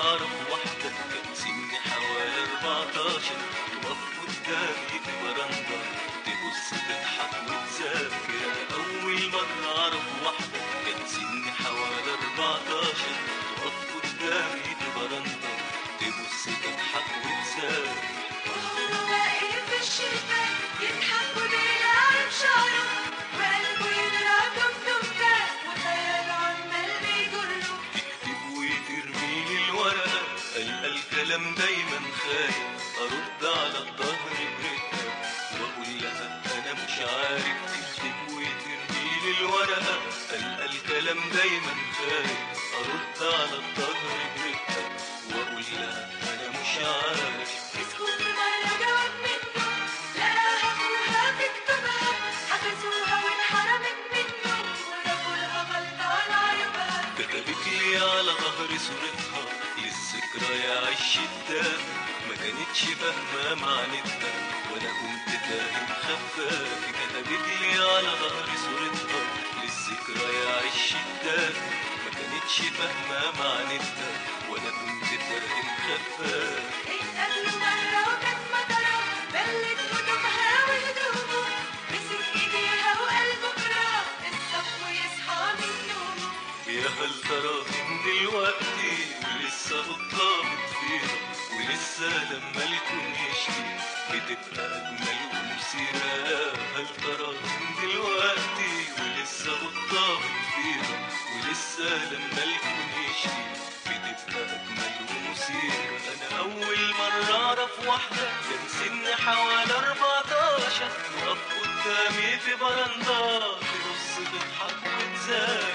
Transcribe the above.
أعرف واحدة كان سني حوالي 14 تقف قدامي في برندة تبص تضحك وتذاكر أول مرة أعرف واحدة كان سني حوالي 14 تقف قدامي في برندة تبص تضحك وتذاكر وهو واقف في الشباك يضحك وبيلعب شعره وقلبه يضرب دمدمتك وخياله عمال بيجره تكتب وترميلي الورقة ألقى الكلام دايما خايف أرد على الظهر برقة وأقول لها أنا مش عارف تكتب وترميلي الورقة ألقى الكلام دايما خايف أرد على الظهر برقة وأقول لها أنا مش عارف مسكوا في مرة جواب منه لقاها أخوها بتكتبها حبسوها وانحرمت منه ورفوا لها غلطة على عيوبها كتبت لي على ظهر صورتها للذكرى يا عش الدم ما كانتش فاهمة معنتها وانا كنت فاهم خفاف كتبت لي على ظهر صورتها للذكرى يا عش الدم ما كانتش فاهمة معنتها وانا كنت فاهم خفاف اتقابلوا مرة وكانت مطرة بلت هدومها وهدومه مسك ايديها وقال بكرة الصف ويصحى من نومه يا هل ترى من دلوقتي ولسه قطابت فيها ولسه لما الكون يشتي بتبقى أجمل ومثيرة يا هل ترى من دلوقتي ولسه قطابت فيها ولسه لما الكون يشتي بتبقى أجمل ومثيرة أنا أول مرة أعرف واحدة كان سني حوالي 14 تقف قدامي في برندة تبص تضحك وتزاق